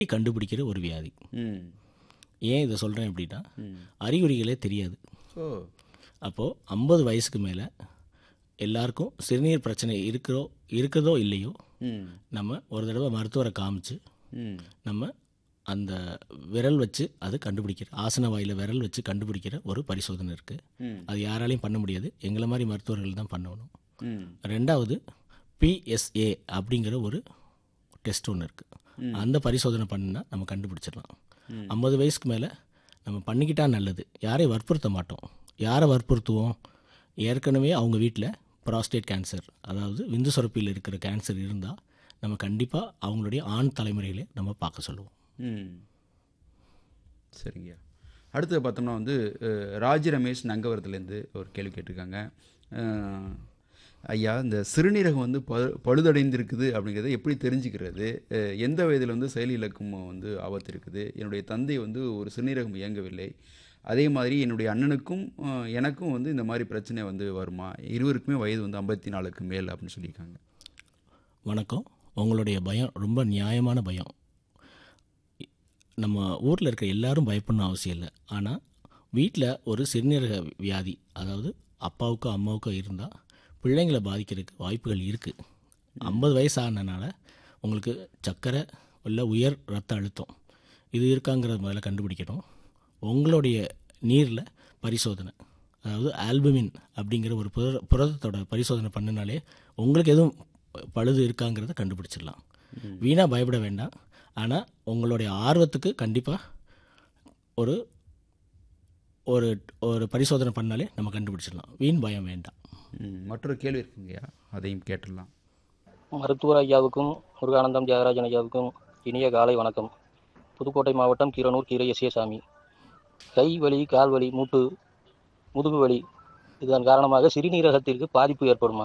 கண்டுபிடிக்கிற ஒரு வியாதி ம் ஏன் இதை சொல்கிறேன் அப்படின்னா ம் அறிகுறிகளே தெரியாது ஓ அப்போது ஐம்பது வயசுக்கு மேலே எல்லாருக்கும் சிறுநீர் பிரச்சனை இருக்கிறோ இருக்கிறதோ இல்லையோ ம் நம்ம ஒரு தடவை மருத்துவரை காமிச்சு ம் நம்ம அந்த விரல் வச்சு அது கண்டுபிடிக்கிற ஆசன வாயில் விரல் வச்சு கண்டுபிடிக்கிற ஒரு பரிசோதனை இருக்குது ம் அது யாராலையும் பண்ண முடியாது எங்களை மாதிரி மருத்துவர்கள் தான் பண்ணணும் ம் ரெண்டாவது பிஎஸ்ஏ அப்படிங்கிற ஒரு டெஸ்ட் ஒன்று இருக்குது அந்த பரிசோதனை பண்ணினா நம்ம கண்டுபிடிச்சிடலாம் ஐம்பது வயசுக்கு மேலே நம்ம பண்ணிக்கிட்டா நல்லது யாரையும் வற்புறுத்த மாட்டோம் யாரை வற்புறுத்துவோம் ஏற்கனவே அவங்க வீட்டில் ப்ராஸ்டேட் கேன்சர் அதாவது விந்து சுரப்பியில் இருக்கிற கேன்சர் இருந்தால் நம்ம கண்டிப்பாக அவங்களுடைய ஆண் தலைமுறைகளை நம்ம பார்க்க சொல்லுவோம் ம் சரிங்க அடுத்தது பார்த்தோம்னா வந்து அஹ், ராஜி ரமேஷ் நங்கவரத்துலேருந்து ஒரு கேள்வி கேட்டிருக்காங்க அஹ், ஐயா இந்த சிறுநீரகம் வந்து ப பழுதடைந்திருக்குது அப்படிங்கிறத எப்படி தெரிஞ்சுக்கிறது அஹ், எந்த வயதில் வந்து செயல் இழக்கும் வந்து ஆபத்து இருக்குது என்னுடைய தந்தை வந்து ஒரு சிறுநீரகம் இயங்கவில்லை அதே மாதிரி என்னுடைய அண்ணனுக்கும் அஹ், எனக்கும் வந்து இந்த மாதிரி பிரச்சனை வந்து வருமா இருவருக்குமே வயது வந்து ஐம்பத்தி நாலுக்கு மேல் அப்படின்னு சொல்லியிருக்காங்க வணக்கம் உங்களுடைய பயம் ரொம்ப நியாயமான பயம் நம்ம ஊரில் இருக்க எல்லாரும் பயப்படணும் அவசியம் இல்லை ஆனால் வீட்டில் ஒரு சிறுநீரக வியாதி அதாவது அப்பாவுக்கோ அம்மாவுக்கோ இருந்தால் பிள்ளைங்களை பாதிக்கிறதுக்கு வாய்ப்புகள் இருக்குது ஐம்பது வயசு ஆனனால உங்களுக்கு சர்க்கரை இல்லை உயர் ரத்த அழுத்தம் இது இருக்காங்கிறத முதல்ல கண்டுபிடிக்கணும் உங்களுடைய நீரில் பரிசோதனை அதாவது ஆல்புமின் அப்படிங்கிற ஒரு புர புரதத்தோட பரிசோதனை பண்ணினாலே உங்களுக்கு எதுவும் பழுது இருக்காங்கிறத கண்டுபிடிச்சிடலாம் வீணாக பயப்பட வேண்டாம் ஆனால் உங்களுடைய ஆர்வத்துக்கு கண்டிப்பாக ஒரு ஒரு ஒரு பரிசோதனை பண்ணாலே நம்ம கண்டுபிடிச்சிடலாம் வீண் பயம் வேண்டாம் ம், மற்றொரு கேள்வி இருக்குங்கய்யா அதையும் கேட்டுடலாம் மருத்துவர் ஐயாவுக்கும் முருகானந்தம் தியாகராஜன் ஐயாவுக்கும் இனிய காலை வணக்கம் புதுக்கோட்டை மாவட்டம் கீரனூர் கீரை எஸ்ஏசாமி கை வலி கால் வலி மூட்டு முதுகு வலி இதன் காரணமாக சிறுநீரகத்திற்கு பாதிப்பு ஏற்படுமா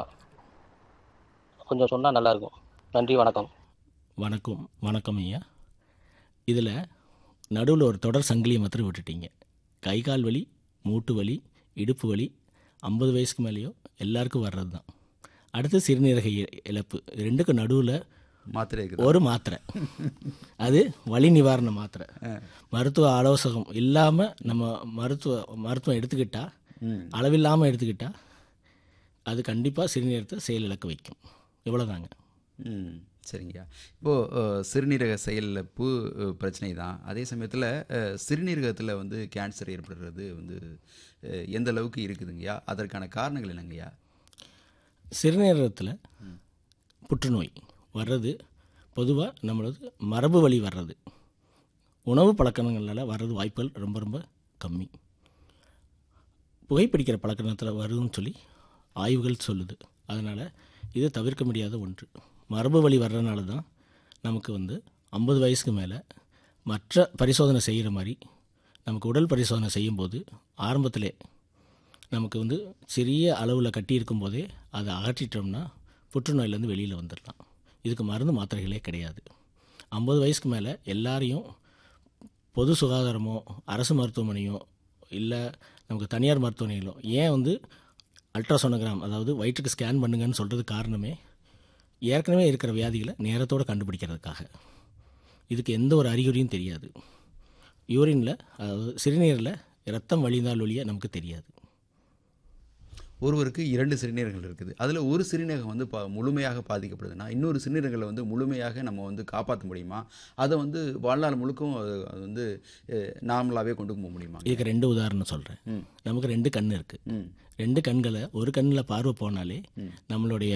கொஞ்சம் சொன்னால் நல்லாயிருக்கும் நன்றி வணக்கம் வணக்கம் வணக்கம் ஐயா இதில் நடுவில் ஒரு தொடர் சங்கிலியை மாத்திரம் விட்டுட்டீங்க கை கால் வலி மூட்டு வலி இடுப்பு வலி ஐம்பது வயசுக்கு மேலேயோ எல்லாருக்கும் வர்றது தான் அடுத்து சிறுநீரக இ- இழப்பு இது ரெண்டுக்கும் நடுவில் மாத்திரை இருக்குது ஒரு மாத்திரை அது வலி நிவாரண மாத்திரை மருத்துவ ஆலோசகம் இல்லாமல் நம்ம மருத்துவ மருத்துவம் எடுத்துக்கிட்டா ம் அளவில்லாமல் எடுத்துக்கிட்டா அது கண்டிப்பாக சிறுநீரகத்தை செயலிழக்க வைக்கும் இவ்வளோதாங்க ம் சரிங்கய்யா இப்போது சிறுநீரக செயலிழப்பு அஹ், பிரச்சனை தான் அதே சமயத்தில் சிறுநீரகத்தில் வந்து கேன்சர் ஏற்படுறது வந்து அஹ், எந்த அளவுக்கு இருக்குதுங்கய்யா அதற்கான காரணங்கள் என்னங்கய்யா சிறுநீரகத்தில் புற்றுநோய் வர்றது பொதுவாக நம்மளது மரபு வழி வர்றது உணவு பழக்கங்களால் வர்றது வாய்ப்புகள் ரொம்ப ரொம்ப கம்மி புகைப்பிடிக்கிற பழக்கத்தில் வருதுன்னு சொல்லி ஆய்வுகள் சொல்லுது அதனால் இது தவிர்க்க முடியாத ஒன்று மரபு வழி வர்றதுனால தான் நமக்கு வந்து ஐம்பது வயசுக்கு மேலே மற்ற பரிசோதனை செய்கிற மாதிரி நமக்கு உடல் பரிசோதனை செய்யும்போது ஆரம்பத்திலே நமக்கு வந்து சிறிய அளவில் கட்டி இருக்கும்போதே அதை அகற்றிட்டோம்னா புற்றுநோயிலேருந்து வெளியில் வந்துடலாம் இதுக்கு மருந்து மாத்திரைகளே கிடையாது ஐம்பது வயசுக்கு மேலே எல்லாரையும் பொது சுகாதாரமோ அரசு மருத்துவமனையோ இல்லை நமக்கு தனியார் மருத்துவமனைகளோ ஏன் வந்து அல்ட்ராசோனோகிராம் அதாவது வயிற்றுக்கு ஸ்கேன் பண்ணுங்கன்னு சொல்கிறது காரணமே ஏற்கனவே இருக்கிற வியாதிகளை நேரத்தோடு கண்டுபிடிக்கிறதுக்காக இதுக்கு எந்த ஒரு அறிகுறியும் தெரியாது யூரினில் அதாவது சிறுநீரில் ரத்தம் வழிந்தால் ஒழிய நமக்கு தெரியாது ஒருவருக்கு இரண்டு சிறுநீரகங்கள் இருக்குது அதில் ஒரு சிறுநீரகம் வந்து பா முழுமையாக பாதிக்கப்படுதுன்னா இன்னொரு சிறுநீரகங்களை வந்து முழுமையாக நம்ம வந்து காப்பாற்ற முடியுமா அதை வந்து வாழ்நாள் முழுக்கும் அது அது வந்து நார்மலாகவே கொண்டு போக முடியுமா இதுக்கு ரெண்டு உதாரணம் சொல்கிறேன் ம். நமக்கு ரெண்டு கண் இருக்குது ம் ரெண்டு கண்களை ஒரு கண்ணில் பார்வை போனாலே நம்மளுடைய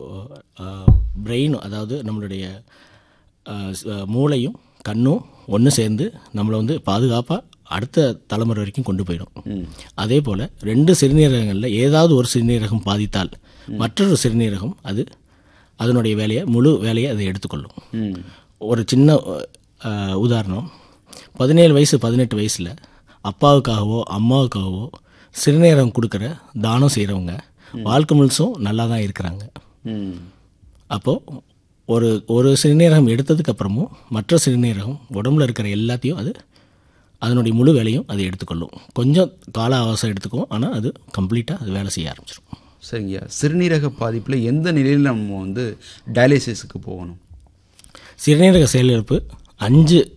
பிரெயினும் அதாவது நம்மளுடைய அஹ், ஸ்- மூளையும் கண்ணும் ஒன்று சேர்ந்து நம்மளை வந்து பாதுகாப்பாக அடுத்த தலைமுறை வரைக்கும் கொண்டு போயிடும் ம் அதே போல் ரெண்டு சிறுநீரகங்களில் ஏதாவது ஒரு சிறுநீரகம் பாதித்தால் மற்றொரு சிறுநீரகம் அது அதனுடைய வேலையை முழு வேலையை அதை எடுத்துக்கொள்ளும் ம் ஒரு சின்ன அஹ், உதாரணம் பதினேழு வயசு பதினெட்டு வயசில் அப்பாவுக்காகவோ அம்மாவுக்காகவோ சிறுநீரகம் கொடுக்குற தானம் செய்கிறவங்க வாழ்க்கை முழுசும் நல்லா தான் இருக்கிறாங்க ம் அப்போது ஒரு ஒரு சிறுநீரகம் எடுத்ததுக்கு அப்புறமும் மற்ற சிறுநீரகம் உடம்புல இருக்கிற எல்லாத்தையும் அது அதனுடைய முழு வேலையும் அது எடுத்துக்கொள்ளும் கொஞ்சம் கால அவகாசம் எடுத்துக்கும் ஆனால் அது கம்ப்ளீட்டாக அது வேலை செய்ய ஆரம்பிச்சிடும் சரிங்கய்யா சிறுநீரக பாதிப்பில் எந்த நிலையில் நம்ம வந்து டயாலிசிஸுக்கு போகணும் சிறுநீரக செயலிழப்பு அஞ்சு